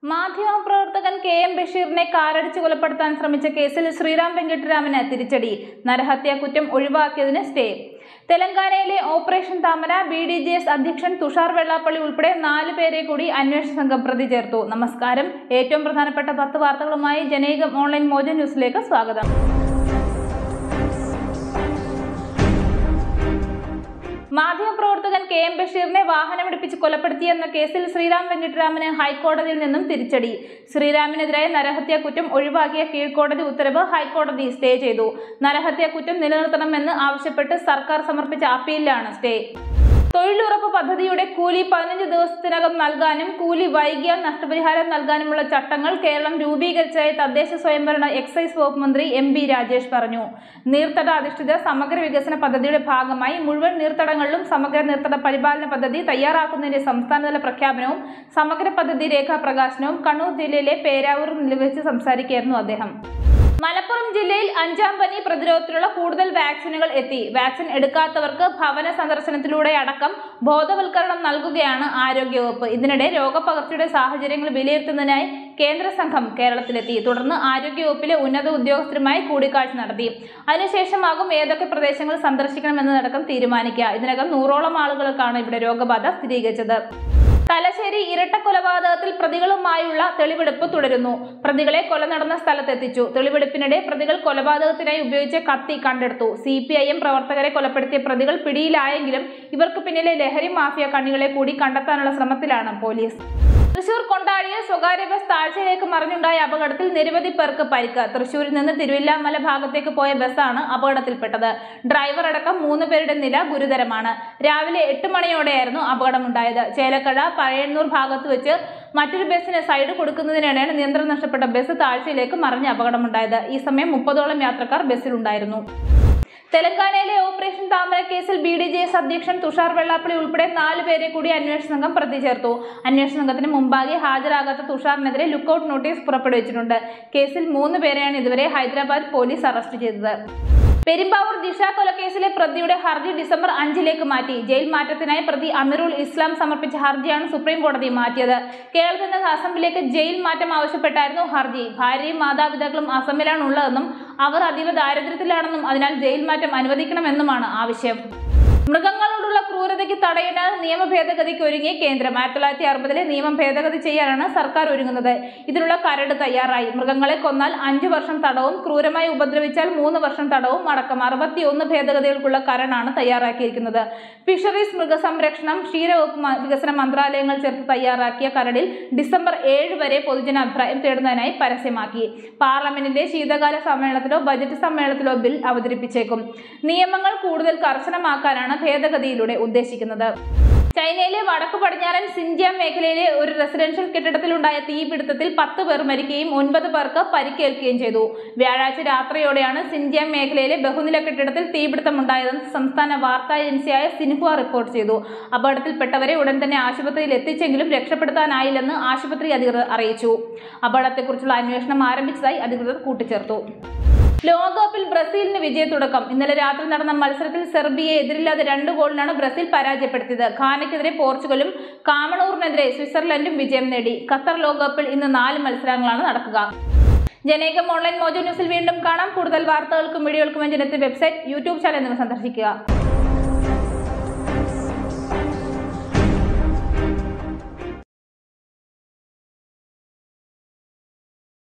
മാധ്യമപ്രവർത്തകൻ K M ബഷീറിനെ കാറടിച്ച് കൊലപ്പെടുത്താൻ ശ്രമിച്ച കേസിൽ ശ്രീറാം വെങ്കിട്ടരാമന് തിരിച്ചടി നരഹത്യാ കുറ്റം ഒഴിവാക്കിയതിന് സ്റ്റേ തെലങ്കാനയിലെ operation Thamara B D J S അധ്യക്ഷൻ തുഷാർ വെള്ളാപ്പള്ളി ഉൾപ്പെടെ നാല് പേരെ കൂടി അന്വേഷണ സംഘം പ്രതി ചേർത്തു നമസ്കാരം ഏറ്റവും പ്രധാനപ്പെട്ട പത്ത് വാർത്തകളുമായി ജനൈകം ഓൺലൈൻ മോജൻ ന്യൂസിലേക്ക് സ്വാഗതം മാധ്യമപ്രവർത്തകൻ കെ എം ബഷീറിനെ വാഹനമിടിപ്പിച്ച് കൊലപ്പെടുത്തിയെന്ന കേസിൽ ശ്രീറാം വെങ്കിട്ടരാമന് ഹൈക്കോടതിയിൽ നിന്നും തിരിച്ചടി ശ്രീറാമിനെതിരായ നരഹത്യാ കുറ്റം ഒഴിവാക്കിയ കീഴ്ക്കോടതി ഉത്തരവ് ഹൈക്കോടതി സ്റ്റേ ചെയ്തു നരഹത്യാ കുറ്റം നിലനിർത്തണമെന്ന് ആവശ്യപ്പെട്ട് സർക്കാർ സമർപ്പിച്ച അപ്പീലിലാണ് സ്റ്റേ തൊഴിലുറപ്പ് പദ്ധതിയുടെ കൂലി പതിനഞ്ച് ദിവസത്തിനകം നൽകാനും കൂലി വൈകിയാൽ നഷ്ടപരിഹാരം നൽകാനുമുള്ള ചട്ടങ്ങൾ കേരളം രൂപീകരിച്ചതായി തദ്ദേശ സ്വയംഭരണ എക്സൈസ് വകുപ്പ് മന്ത്രി എം ബി രാജേഷ് പറഞ്ഞു നീർത്തട അധിഷ്ഠിത സമഗ്ര വികസന പദ്ധതിയുടെ ഭാഗമായി മുഴുവൻ നീർത്തടങ്ങളിലും സമഗ്ര നീർത്തട പരിപാലന പദ്ധതി തയ്യാറാക്കുന്നതിന്റെ സംസ്ഥാനതല പ്രഖ്യാപനവും സമഗ്ര പദ്ധതി രേഖാപ്രകാശനവും കണ്ണൂർ ജില്ലയിലെ പേരാവൂർ നിർവഹിച്ച് സംസാരിക്കുകയായിരുന്നു അദ്ദേഹം മലപ്പുറം ജില്ലയിൽ അഞ്ചാം പനി പ്രതിരോധത്തിനുള്ള കൂടുതൽ വാക്സിനുകൾ എത്തി വാക്സിൻ എടുക്കാത്തവർക്ക് ഭവന സന്ദർശനത്തിലൂടെ അടക്കം ബോധവൽക്കരണം നൽകുകയാണ് ആരോഗ്യവകുപ്പ് ഇതിനിടെ രോഗപകർച്ചയുടെ സാഹചര്യങ്ങൾ വിലയിരുത്തുന്നതിനായി കേന്ദ്ര സംഘം കേരളത്തിലെത്തി തുടർന്ന് ആരോഗ്യവകുപ്പിലെ ഉന്നത ഉദ്യോഗസ്ഥരുമായി കൂടിക്കാഴ്ച നടത്തി അതിനുശേഷമാകും ഏതൊക്കെ പ്രദേശങ്ങൾ സന്ദർശിക്കണമെന്നതടക്കം തീരുമാനിക്കുക ഇതിനകം നൂറോളം ആളുകൾക്കാണ് ഇവിടെ രോഗബാധ സ്ഥിരീകരിച്ചത് തലശ്ശേരി ഇരട്ട കൊലപാതകത്തിൽ പ്രതികളുമായുള്ള തെളിവെടുപ്പ് തുടരുന്നു പ്രതികളെ കൊല നടന്ന സ്ഥലത്തെത്തിച്ചു തെളിവെടുപ്പിനിടെ പ്രതികൾ കൊലപാതകത്തിനായി ഉപയോഗിച്ച കത്തി കണ്ടെടുത്തു സി പി ഐ എം പ്രവർത്തകരെ കൊലപ്പെടുത്തിയ പ്രതികൾ പിടിയിലായെങ്കിലും ഇവർക്ക് പിന്നിലെ ലഹരി മാഫിയ കണ്ണികളെ കൂടി കണ്ടെത്താനുള്ള ശ്രമത്തിലാണ് പോലീസ് തൃശൂർ കൊണ്ടാടിയിൽ സ്വകാര്യ ബസ് താഴ്ചയിലേക്ക് മറിഞ്ഞുണ്ടായ അപകടത്തിൽ നിരവധി പേർക്ക് പരിക്ക് തൃശൂരിൽ നിന്ന് തിരുവില്ലാമല ഭാഗത്തേക്ക് പോയ ബസ്സാണ് അപകടത്തിൽപ്പെട്ടത് ഡ്രൈവർ അടക്കം മൂന്ന് പേരുടെ നില ഗുരുതരമാണ് രാവിലെ എട്ട് മണിയോടെയായിരുന്നു അപകടമുണ്ടായത് ചേലക്കഴ പഴയന്നൂർ ഭാഗത്ത് വെച്ച് മറ്റൊരു ബസ്സിന് സൈഡ് കൊടുക്കുന്നതിനിടെയാണ് നിയന്ത്രണം നഷ്ടപ്പെട്ട ബസ് താഴ്ചയിലേക്ക് മറിഞ്ഞ അപകടമുണ്ടായത് ഈ സമയം മുപ്പതോളം യാത്രക്കാർ ബസ്സിലുണ്ടായിരുന്നു തെലങ്കാനയിലെ ഓപ്പറേഷൻ താമര കേസിൽ ബി ഡി ജെ എസ് അധ്യക്ഷൻ തുഷാർ വെള്ളാപ്പള്ളി ഉൾപ്പെടെ നാല് പേരെ കൂടി അന്വേഷണ സംഘം പ്രതി ചേർത്തു അന്വേഷണ സംഘത്തിന് മുമ്പാകെ ഹാജരാകാത്ത തുഷാറിനെതിരെ ലുക്കൌട്ട് നോട്ടീസ് പുറപ്പെടുവിച്ചിട്ടുണ്ട് കേസിൽ മൂന്ന് പേരെയാണ് ഇതുവരെ ഹൈദരാബാദ് പോലീസ് അറസ്റ്റ് ചെയ്തത് പെരുമ്പാവൂർ ദിശ കൊലക്കേസിലെ പ്രതിയുടെ ഹർജി ഡിസംബർ അഞ്ചിലേക്ക് മാറ്റി ജയിൽ മാറ്റത്തിനായി പ്രതി അമിറുൽ ഇസ്ലാം സമർപ്പിച്ച ഹർജിയാണ് സുപ്രീം കോടതി മാറ്റിയത് കേരളത്തിൽ നിന്ന് അസമിലേക്ക് ജയിൽ മാറ്റം ആവശ്യപ്പെട്ടായിരുന്നു ഹർജി ഭാര്യയും മാതാപിതാക്കളും അസമിലാണ് ഉള്ളതെന്നും അവർ അതീവ ദാരിദ്ര്യത്തിലാണെന്നും അതിനാൽ ജയിൽ മാറ്റം അനുവദിക്കണമെന്നുമാണ് ആവശ്യം മൃഗങ്ങളോടുള്ള ക്രൂരതയ്ക്ക് തടയിടാൻ നിയമ ഭേദഗതിക്ക് ഒരുങ്ങി കേന്ദ്രം ആയിരത്തി തൊള്ളായിരത്തി അറുപതിലെ നിയമം ഭേദഗതി ചെയ്യാനാണ് സർക്കാർ ഒരുങ്ങുന്നത് ഇതിനുള്ള കരട് തയ്യാറായി മൃഗങ്ങളെ കൊന്നാൽ അഞ്ചു വർഷം തടവും ക്രൂരമായി ഉപദ്രവിച്ചാൽ മൂന്ന് വർഷം തടവും അടക്കം അറുപത്തിയൊന്ന് ഭേദഗതികൾക്കുള്ള കരടാണ് തയ്യാറാക്കിയിരിക്കുന്നത് ഫിഷറീസ് മൃഗസംരക്ഷണം ക്ഷീരവകുപ്പ് മ- വികസന മന്ത്രാലയങ്ങൾ ചേർത്ത് തയ്യാറാക്കിയ കരടിൽ ഡിസംബർ ഏഴ് വരെ പൊതുജനാഭിപ്രായം തേടുന്നതിനായി പരസ്യമാക്കി പാർലമെന്റിന്റെ ശീതകാല സമ്മേളനത്തിലോ ബജറ്റ് സമ്മേളനത്തിലോ ബിൽ അവതരിപ്പിച്ചേക്കും നിയമങ്ങൾ കൂടുതൽ കർശനമാക്കാനാണ് ഭേദഗതിയിലൂടെ ഉദ്ദേശിക്കുന്നത് ചൈനയിലെ വടക്കു പടിഞ്ഞാറൻ സിൻജിയാങ് മേഖലയിലെ ഒരു റെസിഡൻഷ്യൽ കെട്ടിടത്തിലുണ്ടായ തീപിടുത്തത്തിൽ പത്ത് പേർ മരിക്കുകയും ഒൻപത് പേർക്ക് പരിക്കേൽക്കുകയും ചെയ്തു വ്യാഴാഴ്ച രാത്രിയോടെയാണ് സിൻജിയാങ് മേഖലയിലെ ബഹുനില കെട്ടിടത്തിൽ തീപിടുത്തമുണ്ടായതെന്ന് സംസ്ഥാന വാർത്താ ഏജൻസിയായ സിൻഹുവ റിപ്പോർട്ട് ചെയ്തു അപകടത്തിൽപ്പെട്ടവരെ ഉടൻ തന്നെ ആശുപത്രിയിൽ എത്തിച്ചെങ്കിലും രക്ഷപ്പെടുത്താനായില്ലെന്ന് ആശുപത്രി അധികൃതർ അറിയിച്ചു അപകടത്തെക്കുറിച്ചുള്ള അന്വേഷണം ആരംഭിച്ചതായി അധികൃതർ കൂട്ടിച്ചേർത്തു ലോകകപ്പിൽ ബ്രസീലിന് വിജയത്തുടക്കം ഇന്നലെ രാത്രി നടന്ന മത്സരത്തിൽ സെർബിയയെ എതിരില്ലാതെ രണ്ട് ഗോളിനാണ് ബ്രസീൽ പരാജയപ്പെടുത്തിയത് ഖാനയ്ക്കെതിരെ പോർച്ചുഗലും കാമണൂറിനെതിരെ സ്വിറ്റ്സർലൻഡും വിജയം നേടി ഖത്തർ ലോകകപ്പിൽ ഇന്ന് നാല് മത്സരങ്ങളാണ് നടക്കുക ജനേകം ഓൺലൈൻ മോജോ ന്യൂസിൽ വീണ്ടും കാണാം കൂടുതൽ വാർത്തകൾക്കും വീഡിയോകൾക്കും ജനത്തെ വെബ്സൈറ്റ് യൂട്യൂബ് ചാനൽ എന്നിവ സന്ദർശിക്കുക